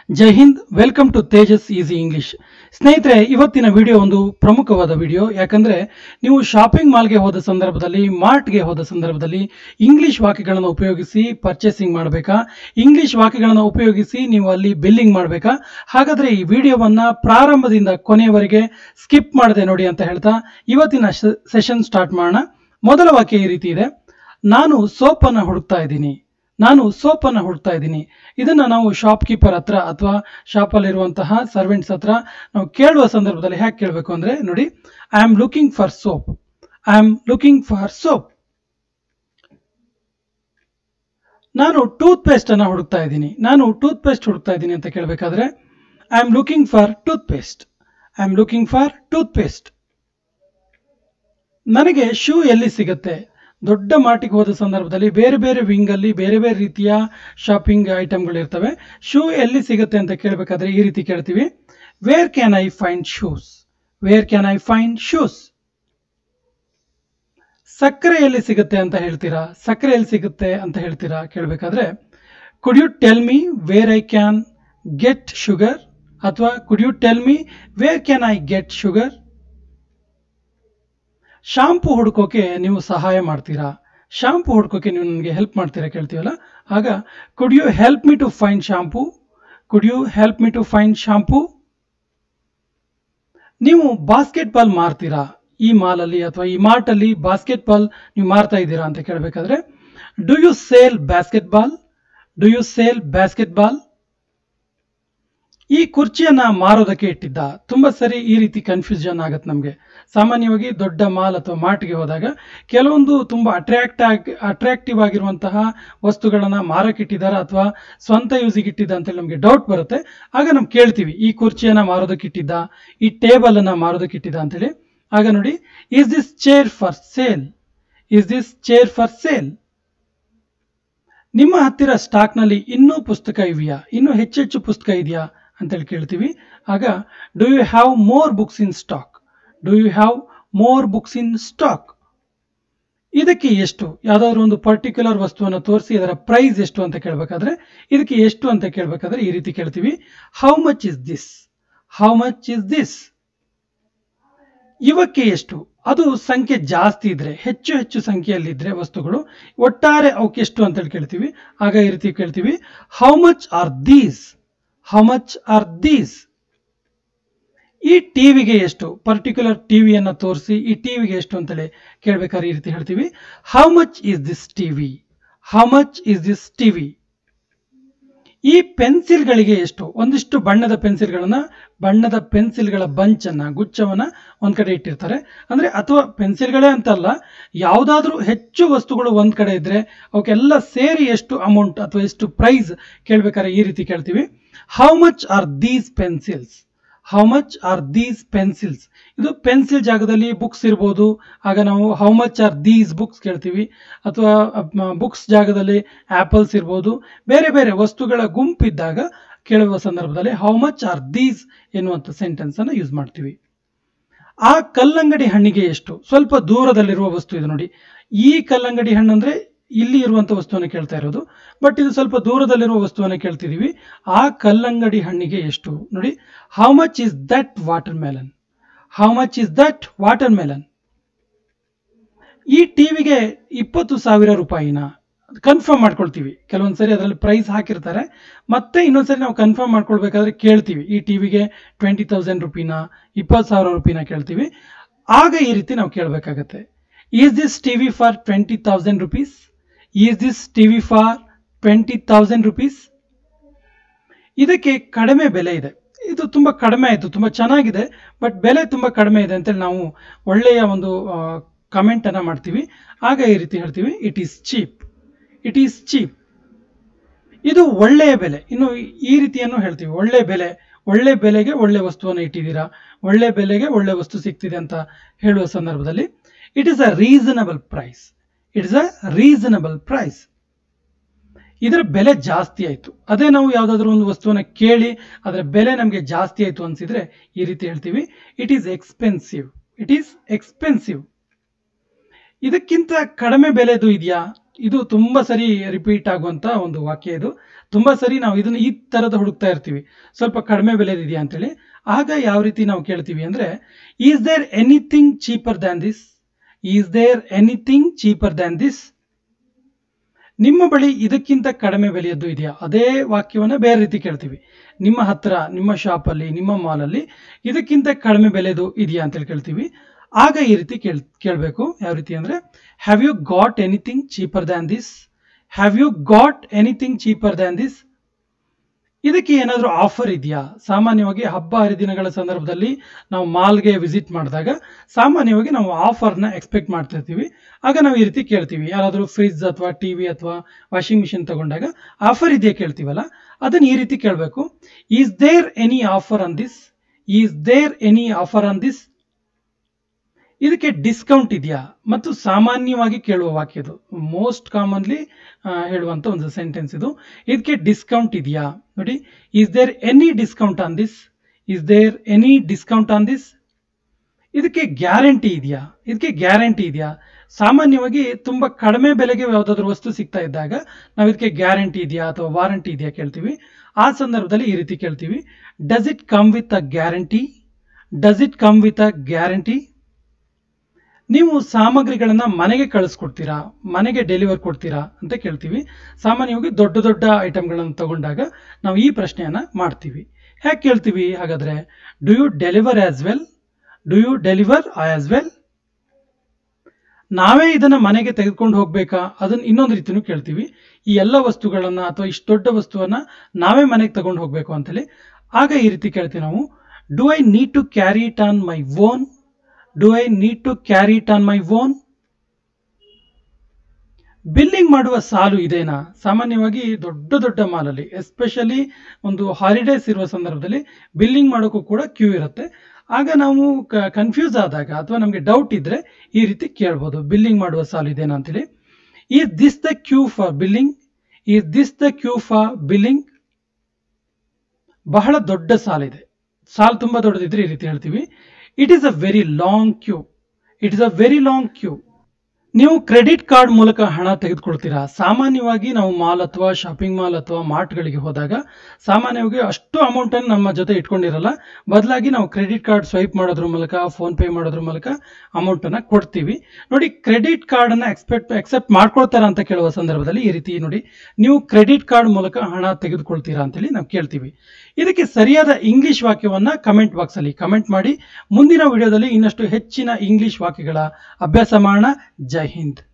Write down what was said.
Jai Hind welcome to Tejas easy English ಸ್ನೇಹಿತರೆ ಇವತ್ತಿನ video ಒಂದು ಪ್ರಮುಖವಾದ ವಿಡಿಯೋ ಯಾಕಂದ್ರೆ ನೀವು ಶಾಪಿಂಗ್ ಮಾಲ್ಗೆ ಹೋದ ಸಂದರ್ಭದಲ್ಲಿ ಮಾರ್ಟ್ಗೆ ಹೋದ ಸಂದರ್ಭದಲ್ಲಿ ಇಂಗ್ಲಿಷ್ ವಾಕ್ಯಗಳನ್ನು ಉಪಯೋಗಿಸಿ ಪರ್ಚೇಸಿಂಗ್ ಮಾಡಬೇಕಾ ಇಂಗ್ಲಿಷ್ ವಾಕ್ಯಗಳನ್ನು ಉಪಯೋಗಿಸಿ ನೀವು ಅಲ್ಲಿ ಬಿಲ್ಲಿಂಗ್ ಮಾಡಬೇಕಾ ಹಾಗಾದ್ರೆ ಈ ವಿಡಿಯೋವನ್ನ ಪ್ರಾರಂಭದಿಂದ ಕೊನೆಯವರೆಗೆ ಸ್ಕಿಪ್ ಮಾಡದೆ ನೋಡಿ ಅಂತ ಹೇಳ್ತಾ ಇವತ್ತಿನ ಸೆಷನ್ ಸ್ಟಾರ್ಟ್ ಮಾಡೋಣ ಮೊದಲ ವಾಕ್ಯ ಈ ರೀತಿ ಇದೆ ನಾನು ಸೋಪನ್ನು ಹುಡುಕ್ತಾ ಇದ್ದೀನಿ ನಾನು ಸೋಪನ್ನು ಹುಡುಕ್ತಾ ಇದ್ದೀನಿ ಇದನ್ನ ನಾವು ಶಾಪ್ ಕೀಪರ್ ಹತ್ರ ಅಥವಾ ಶಾಪಲ್ಲಿರುವಂತಹ ಸರ್ವೆಂಟ್ಸ್ ಹತ್ರ ನಾವು ಕೇಳುವ ಸಂದರ್ಭದಲ್ಲಿ ಹ್ಯಾಕ್ ಕೇಳಬೇಕು ಅಂದ್ರೆ ನೋಡಿ I am looking for soap I am looking for soap ನಾನು ಟೂತ್ ಪೇಸ್ಟ್ ಅನ್ನ ಹುಡುಕ್ತಾ ಇದ್ದೀನಿ ನಾನು ಟೂತ್ ಪೇಸ್ಟ್ ಹುಡುಕ್ತಾ ಇದ್ದೀನಿ ಅಂತ ಕೇಳಬೇಕಾದ್ರೆ I am looking for toothpaste I am looking for toothpaste ನನಗೆ ಶೂ ಎಲ್ಲಿ ಸಿಗುತ್ತೆ ದೊಡ್ಡ ಮಾರ್ಟಿಗೆ ಹೋದ ಸಂದರ್ಭದಲ್ಲಿ ಬೇರೆ ಬೇರೆ ವಿಂಗ್ ಅಲ್ಲಿ ಬೇರೆ ಬೇರೆ ರೀತಿಯ ಶಾಪಿಂಗ್ ಐಟಮ್ಗಳು ಇರ್ತವೆ ಶೂ ಎಲ್ಲಿ ಸಿಗುತ್ತೆ ಅಂತ ಕೇಳಬೇಕಾದ್ರೆ ಈ ರೀತಿ ಕೇಳ್ತೀವಿ where can I find shoes where can I find shoes ಸಕ್ಕರೆ ಎಲ್ಲಿ ಸಿಗುತ್ತೆ ಅಂತ ಹೇಳ್ತೀರಾ ಸಕ್ಕರೆ ಎಲ್ಲಿ ಸಿಗುತ್ತೆ ಅಂತ ಹೇಳ್ತೀರಾ ಕೇಳಬೇಕಾದ್ರೆ could you tell me where I can get sugar ಅಥವಾ could you tell me where can I get sugar shampoo ಹುಡುಕೋಕೆ ನೀವು ಸಹಾಯ ಮಾಡ್ತೀರಾ ಶಾಂಪು ಹುಡುಕೋಕೆ ನೀವು ನನಗೆ ಹೆಲ್ಪ್ ಮಾಡ್ತೀರಾ ಕೇಳ್ತೀವಲ್ಲ ಆಗ could you help me to find shampoo could you help me to find shampoo ನೀವು ಬಾಸ್ಕೆಟ್ ಬಾಲ್ ಮಾರ್ತೀರಾ ಈ ಮಾಲಲ್ಲಿ ಅಥವಾ ಈ ಮಾರ್ಟಲ್ಲಿ ಬಾಸ್ಕೆಟ್ ಬಾಲ್ ನೀವು ಮಾರ್ತಾ ಇದ್ದೀರಾ ಅಂತ ಕೇಳಬೇಕಾದ್ರೆ do you sell basketball do you sell basketball ಈ ಕುರ್ಚಿಯನ್ನ ಮಾರೋದಕ್ಕೆ ಇಟ್ಟಿದ್ದ ತುಂಬಾ ಸರಿ ಈ ರೀತಿ ಕನ್ಫ್ಯೂಷನ್ ಆಗತ್ತೆ ನಮಗೆ ಸಾಮಾನ್ಯವಾಗಿ ದೊಡ್ಡ ಮಾಲ್ ಅಥವಾ ಮಾರ್ಟ್ಗೆ ಹೋದಾಗ ಕೆಲವೊಂದು ತುಂಬಾ ಅಟ್ರಾಕ್ಟ್ ಆಗಿ ಅಟ್ರಾಕ್ಟಿವ್ ಆಗಿರುವಂತಹ ವಸ್ತುಗಳನ್ನ ಮಾರಕ್ಕೆ ಇಟ್ಟಿದ್ದಾರೆ ಅಥವಾ ಸ್ವಂತ ಯೂಸಿಗೆ ಇಟ್ಟಿದ್ದ ಅಂತೇಳಿ ನಮಗೆ ಡೌಟ್ ಬರುತ್ತೆ ಆಗ ನಾವು ಕೇಳ್ತೀವಿ ಈ ಕುರ್ಚಿಯನ್ನ ಮಾರೋದಕ್ಕೆ ಇಟ್ಟಿದ್ದ ಈ ಟೇಬಲ್ ಅನ್ನ ಮಾರೋದಕ್ಕೆ ಇಟ್ಟಿದ್ದ ಅಂತೇಳಿ ಆಗ ನೋಡಿ is this chair for sale is this chair for sale ನಿಮ್ಮ ಹತ್ತಿರ ಸ್ಟಾಕ್ ನಲ್ಲಿ ಇನ್ನೂ ಪುಸ್ತಕ ಇವೆಯಾ ಇನ್ನೂ ಹೆಚ್ಚೆಚ್ಚು ಪುಸ್ತಕ ಇದೆಯಾ ಅಂತೇಳಿ ಕೇಳ್ತೀವಿ ಆಗ do you have more books in stock do you have more books in stock ಇದಕ್ಕೆ ಎಷ್ಟು ಯಾವ್ದಾದ್ರು ಒಂದು ಪರ್ಟಿಕ್ಯುಲರ್ ವಸ್ತುವನ್ನು ತೋರಿಸಿ ಅದರ ಪ್ರೈಸ್ ಎಷ್ಟು ಅಂತ ಕೇಳಬೇಕಾದ್ರೆ ಇದಕ್ಕೆ ಎಷ್ಟು ಅಂತ ಕೇಳಬೇಕಾದ್ರೆ ಈ ರೀತಿ ಕೇಳ್ತೀವಿ how much is this how much is this ಇವಕ್ಕೆ ಎಷ್ಟು ಅದು ಸಂಖ್ಯೆ ಜಾಸ್ತಿ ಇದ್ರೆ ಹೆಚ್ಚು ಹೆಚ್ಚು ಸಂಖ್ಯೆಯಲ್ಲಿದ್ರೆ ವಸ್ತುಗಳು ಒಟ್ಟಾರೆ ಅವಕ್ಕೆ ಎಷ್ಟು ಅಂತೇಳಿ ಕೇಳ್ತೀವಿ ಆಗ ಈ ರೀತಿ ಕೇಳ್ತೀವಿ how much are these how much are these ಈ ಟಿವಿಗೆ ಎಷ್ಟು ಪರ್ಟಿಕ್ಯುಲರ್ ಟಿವಿಯನ್ನ ತೋರಿಸಿ ಈ ಟಿವಿಗೆ ಎಷ್ಟು ಅಂತೇಳಿ ಕೇಳ್ಬೇಕಾದ್ರೆ ಈ ರೀತಿ ಹೇಳ್ತೀವಿ how much is this TV how much is this TV ಈ ಪೆನ್ಸಿಲ್ಗಳಿಗೆ ಎಷ್ಟು ಒಂದಿಷ್ಟು ಬಣ್ಣದ ಪೆನ್ಸಿಲ್ಗಳನ್ನ ಬಣ್ಣದ ಪೆನ್ಸಿಲ್ಗಳ ಬಂಚನ್ನ ಗುಚ್ಛವನ್ನ ಒಂದ್ ಕಡೆ ಇಟ್ಟಿರ್ತಾರೆ ಅಂದ್ರೆ ಅಥವಾ ಪೆನ್ಸಿಲ್ಗಳೇ ಅಂತಲ್ಲ ಯಾವುದಾದ್ರೂ ಹೆಚ್ಚು ವಸ್ತುಗಳು ಒಂದ್ ಕಡೆ ಇದ್ರೆ ಅವಕ್ಕೆಲ್ಲ ಸೇರಿ ಎಷ್ಟು ಅಮೌಂಟ್ ಅಥವಾ ಎಷ್ಟು ಪ್ರೈಸ್ ಕೇಳ್ಬೇಕಾದ್ರೆ ಈ ರೀತಿ ಕೇಳ್ತೀವಿ how much are these pencils how much are these pencils ಇದು ಪೆನ್ಸಿಲ್ ಜಾಗದಲ್ಲಿ ಬುಕ್ಸ್ ಇರ್ಬೋದು ಆಗ ನಾವು how much are these books ಕೇಳ್ತೀವಿ ಅಥವಾ ಬುಕ್ಸ್ ಜಾಗದಲ್ಲಿ ಆಪಲ್ಸ್ ಇರ್ಬೋದು ಬೇರೆ ಬೇರೆ ವಸ್ತುಗಳ ಗುಂಪಿದ್ದಾಗ ಕೇಳುವ ಸಂದರ್ಭದಲ್ಲಿ ಹೌ ಮಚ್ ಆರ್ ದೀಸ್ ಎನ್ನುವಂಥ ಸೆಂಟೆನ್ಸ್ ಅನ್ನು ಯೂಸ್ ಮಾಡ್ತೀವಿ ಆ ಕಲ್ಲಂಗಡಿ ಹಣ್ಣಿಗೆ ಎಷ್ಟು ಸ್ವಲ್ಪ ದೂರದಲ್ಲಿರುವ ವಸ್ತು ಇದು ನೋಡಿ ಈ ಕಲ್ಲಂಗಡಿ ಹಣ್ಣು ಅಂದ್ರೆ ಇಲ್ಲಿ ಇರುವಂತ ವಸ್ತುವನ್ನು ಕೇಳ್ತಾ ಇರೋದು ಬಟ್ ಇದು ಸ್ವಲ್ಪ ದೂರದಲ್ಲಿರುವ ವಸ್ತುವನ್ನು ಕೇಳ್ತಿದೀವಿ ಆ ಕಲ್ಲಂಗಡಿ ಹಣ್ಣಿಗೆ ಎಷ್ಟು ನೋಡಿ how much is that watermelon how much is that watermelon ಈ ಟಿವಿಗೆ ಇಪ್ಪತ್ತು ಸಾವಿರ ರೂಪಾಯಿನ ಕನ್ಫರ್ಮ್ ಮಾಡ್ಕೊಳ್ತೀವಿ ಕೆಲವೊಂದ್ಸರಿ ಅದರಲ್ಲಿ ಪ್ರೈಸ್ ಹಾಕಿರ್ತಾರೆ ಮತ್ತೆ ಇನ್ನೊಂದ್ಸರಿ ನಾವು ಕನ್ಫರ್ಮ್ ಮಾಡ್ಕೊಳ್ಬೇಕಾದ್ರೆ ಕೇಳ್ತೀವಿ ಈ ಟಿವಿಗೆ ಟ್ವೆಂಟಿ ತೌಸಂಡ್ ರುಪಿನ ಇಪ್ಪತ್ತು ಸಾವಿರ ರೂಪಿನ ಕೇಳ್ತೀವಿ ಆಗ ಈ ರೀತಿ ನಾವು ಕೇಳಬೇಕಾಗತ್ತೆ is this TV for twenty thousand rupees is this TV for twenty thousand rupees ಇದಕ್ಕೆ ಕಡಿಮೆ ಬೆಲೆ ಇದೆ ಇದು ತುಂಬಾ ಕಡಿಮೆ ಆಯಿತು ತುಂಬಾ ಚೆನ್ನಾಗಿದೆ ಬಟ್ ಬೆಲೆ ತುಂಬಾ ಕಡಿಮೆ ಇದೆ ಅಂತೇಳಿ ನಾವು ಒಳ್ಳೆಯ ಒಂದು ಕಮೆಂಟ್ ಅನ್ನ ಮಾಡ್ತೀವಿ ಆಗ ಈ ರೀತಿ ಹೇಳ್ತೀವಿ it is cheap it is cheap ಇದು ಒಳ್ಳೆಯ ಬೆಲೆ ಇನ್ನು ಈ ರೀತಿಯನ್ನು ಹೇಳ್ತೀವಿ ಒಳ್ಳೆ ಬೆಲೆ ಒಳ್ಳೆ ಬೆಲೆಗೆ ಒಳ್ಳೆ ವಸ್ತುವನ್ನು ಇಟ್ಟಿದ್ದೀರಾ ಒಳ್ಳೆ ಬೆಲೆಗೆ ಒಳ್ಳೆ ವಸ್ತು ಸಿಗ್ತಿದೆ ಅಂತ ಹೇಳುವ ಸಂದರ್ಭದಲ್ಲಿ it is a reasonable price it is a reasonable price ಇದರ ಬೆಲೆ ಜಾಸ್ತಿ ಆಯಿತು ಅದೇ ನಾವು ಯಾವುದಾದ್ರೂ ಒಂದು ವಸ್ತುವನ್ನ ಕೇಳಿ ಅದರ ಬೆಲೆ ನಮಗೆ ಜಾಸ್ತಿ ಆಯಿತು ಅನ್ಸಿದ್ರೆ ಈ ರೀತಿ ಹೇಳ್ತೀವಿ it is expensive it is expensive ಇದಕ್ಕಿಂತ ಕಡಿಮೆ ಬೆಲೆದು ಇದೆಯಾ ಇದು ತುಂಬಾ ಸರಿ ರಿಪೀಟ್ ಆಗುವಂತ ಒಂದು ವಾಕ್ಯ ಇದು ತುಂಬಾ ಸರಿ ನಾವು ಇದನ್ನ ಈ ತರದ ಹುಡುಕ್ತಾ ಇರ್ತೀವಿ ಸ್ವಲ್ಪ ಕಡಿಮೆ ಬೆಲೆದಿದೆಯಾ ಅಂತೇಳಿ ಆಗ ಯಾವ ರೀತಿ ನಾವು ಕೇಳ್ತೀವಿ ಅಂದ್ರೆ is there anything cheaper than this is there anything cheaper than this ನಿಮ್ಮ ಬಳಿ ಇದಕ್ಕಿಂತ ಕಡಿಮೆ ಬೆಲೆಯದ್ದು ಇದೆಯಾ ಅದೇ ವಾಕ್ಯವನ್ನ ಬೇರೆ ರೀತಿ ಕೇಳ್ತೀವಿ ನಿಮ್ಮ ಹತ್ರ ನಿಮ್ಮ ಶಾಪಲ್ಲಿ ನಿಮ್ಮ ಮಾಲಲ್ಲಿ ಇದಕ್ಕಿಂತ ಕಡಿಮೆ ಬೆಲೆದು ಇದೆಯಾ ಅಂತೇಳಿ ಕೇಳ್ತೀವಿ ಆಗ ಈ ರೀತಿ ಕೇಳ್ ಕೇಳಬೇಕು ಯಾವ ರೀತಿ ಅಂದ್ರೆ have you got anything cheaper than this have you got anything cheaper than this ಇದಕ್ಕೆ ಏನಾದರೂ ಆಫರ್ ಇದೆಯಾ ಸಾಮಾನ್ಯವಾಗಿ ಹಬ್ಬ ಹರಿದಿನಗಳ ಸಂದರ್ಭದಲ್ಲಿ ನಾವು ಮಾಲ್ಗೆ ವಿಸಿಟ್ ಮಾಡಿದಾಗ ಸಾಮಾನ್ಯವಾಗಿ ನಾವು ಆಫರ್ನ ಎಕ್ಸ್ಪೆಕ್ಟ್ ಮಾಡ್ತಿರ್ತೀವಿ ಆಗ ನಾವು ಈ ರೀತಿ ಕೇಳ್ತೀವಿ ಯಾರಾದರೂ ಫ್ರಿಜ್ ಅಥವಾ ಟಿವಿ ಅಥವಾ ವಾಷಿಂಗ್ ಮಿಷಿನ್ ತಗೊಂಡಾಗ ಆಫರ್ ಇದೆಯಾ ಕೇಳ್ತೀವಲ್ಲ ಅದನ್ನ ಈ ರೀತಿ ಕೇಳಬೇಕು is there any offer on this is there any offer on this ಇದಕ್ಕೆ ಡಿಸ್ಕೌಂಟ್ ಇದೆಯಾ ಮತ್ತು ಸಾಮಾನ್ಯವಾಗಿ ಕೇಳುವ ವಾಕ್ಯ ಇದು ಮೋಸ್ಟ್ ಕಾಮನ್ಲಿ ಹೇಳುವಂತ ಒಂದು ಸೆಂಟೆನ್ಸ್ ಇದು ಇದಕ್ಕೆ ಡಿಸ್ಕೌಂಟ್ ಇದೆಯಾ ನೋಡಿ is there any discount on this is there any discount on this ಇದಕ್ಕೆ ಗ್ಯಾರಂಟಿ ಇದೆಯಾ ಇದಕ್ಕೆ ಗ್ಯಾರಂಟಿ ಇದೆಯಾ ಸಾಮಾನ್ಯವಾಗಿ ತುಂಬಾ ಕಡಿಮೆ ಬೆಲೆಗೆ ಯಾವುದಾದ್ರೂ ವಸ್ತು ಸಿಗ್ತಾ ಇದ್ದಾಗ ನಾವು ಇದಕ್ಕೆ ಗ್ಯಾರಂಟಿ ಇದೆಯಾ ಅಥವಾ ವಾರಂಟಿ ಇದೆಯಾ ಕೇಳ್ತೀವಿ ಆ ಸಂದರ್ಭದಲ್ಲಿ ಈ ರೀತಿ ಕೇಳ್ತೀವಿ does it come with a guarantee does it come with a guarantee ನೀವು ಸಾಮಗ್ರಿಗಳನ್ನ ಮನೆಗೆ ಕಳಿಸ್ಕೊಡ್ತೀರಾ ಮನೆಗೆ ಡೆಲಿವರ್ ಕೊಡ್ತೀರಾ ಅಂತ ಕೇಳ್ತೀವಿ ಸಾಮಾನ್ಯವಾಗಿ ದೊಡ್ಡ ದೊಡ್ಡ ಐಟಮ್ಗಳನ್ನು ತಗೊಂಡಾಗ ನಾವು ಈ ಪ್ರಶ್ನೆಯನ್ನ ಮಾಡ್ತೀವಿ ಹೇಗೆ ಕೇಳ್ತೀವಿ ಹಾಗಾದ್ರೆ do you deliver as well do you deliver as well ನಾವೇ ಇದನ್ನ ಮನೆಗೆ ತೆಗೆದುಕೊಂಡು ಹೋಗ್ಬೇಕಾ ಅದನ್ನ ಇನ್ನೊಂದು ರೀತಿನೂ ಕೇಳ್ತೀವಿ ಈ ಎಲ್ಲ ವಸ್ತುಗಳನ್ನ ಅಥವಾ ಇಷ್ಟು ದೊಡ್ಡ ವಸ್ತುವನ್ನ ನಾವೇ ಮನೆಗೆ ತಗೊಂಡು ಹೋಗ್ಬೇಕು ಅಂತೇಳಿ ಆಗ ಈ ರೀತಿ ಕೇಳ್ತೀವಿ ನಾವು do I need to carry it on my own do I need to carry it on my own billing ಮಾಡುವ ಸಾಲು ಇದೇನಾ ಸಾಮಾನ್ಯವಾಗಿ ದೊಡ್ಡ ದೊಡ್ಡ ಮಾಲಲ್ಲಿ ಎಸ್ಪೆಷಲಿ ಒಂದು ಹಾಲಿಡೇಸ್ ಇರುವ ಸಂದರ್ಭದಲ್ಲಿ ಬಿಲ್ಲಿಂಗ್ ಮಾಡೋಕ್ಕೂ ಕೂಡ ಕ್ಯೂ ಇರುತ್ತೆ ಆಗ ನಾವು ಕನ್ಫ್ಯೂಸ್ ಆದಾಗ ಅಥವಾ ನಮಗೆ ಡೌಟ್ ಇದ್ರೆ ಈ ರೀತಿ ಕೇಳ್ಬೋದು ಬಿಲ್ಲಿಂಗ್ ಮಾಡುವ ಸಾಲು ಇದೇನಾ ಅಂತೇಳಿ is this the queue for billing is this the queue for billing ಬಹಳ ದೊಡ್ಡ ಸಾಲಿದೆ ಸಾಲು ತುಂಬಾ ದೊಡ್ಡದಿದ್ರೆ ಈ ರೀತಿ ಹೇಳ್ತೀವಿ it is a very long queue it is a very long queue ನೀವು ಕ್ರೆಡಿಟ್ ಕಾರ್ಡ್ ಮೂಲಕ ಹಣ ತೆಗೆದುಕೊಳ್ತೀರಾ ಸಾಮಾನ್ಯವಾಗಿ ನಾವು ಮಾಲ್ ಅಥವಾ ಶಾಪಿಂಗ್ ಮಾಲ್ ಅಥವಾ ಮಾರ್ಟ್ಗಳಿಗೆ ಹೋದಾಗ ಸಾಮಾನ್ಯವಾಗಿ ಅಷ್ಟು ಅಮೌಂಟ್ ಅನ್ನು ನಮ್ಮ ಜೊತೆ ಇಟ್ಕೊಂಡಿರಲ್ಲ ಬದಲಾಗಿ ನಾವು ಕ್ರೆಡಿಟ್ ಕಾರ್ಡ್ ಸ್ವೈಪ್ ಮಾಡೋದ್ರ ಮೂಲಕ ಫೋನ್ ಪೇ ಮಾಡೋದ್ರ ಮೂಲಕ ಅಮೌಂಟ್ ಅನ್ನ ಕೊಡ್ತೀವಿ ನೋಡಿ ಕ್ರೆಡಿಟ್ ಕಾರ್ಡ್ ಅನ್ನ ಎಕ್ಸ್ಪೆಕ್ಟ್ ಎಕ್ಸೆಪ್ಟ್ ಮಾಡ್ಕೊಳ್ತಾರ ಅಂತ ಕೇಳುವ ಸಂದರ್ಭದಲ್ಲಿ ಈ ರೀತಿ ನೋಡಿ ನೀವು ಕ್ರೆಡಿಟ್ ಕಾರ್ಡ್ ಮೂಲಕ ಹಣ ತೆಗೆದುಕೊಳ್ತೀರಾ ಅಂತೇಳಿ ನಾವು ಕೇಳ್ತೀವಿ ಇದಕ್ಕೆ ಸರಿಯಾದ ಇಂಗ್ಲಿಷ್ ವಾಕ್ಯವನ್ನ ಕಮೆಂಟ್ ಬಾಕ್ಸ್ ಅಲ್ಲಿ ಕಮೆಂಟ್ ಮಾಡಿ ಮುಂದಿನ ವಿಡಿಯೋದಲ್ಲಿ ಇನ್ನಷ್ಟು ಹೆಚ್ಚಿನ ಇಂಗ್ಲಿಷ್ ವಾಕ್ಯಗಳ ಅಭ್ಯಾಸ ಮಾಡೋಣ ಜೈ ಹಿಂದ್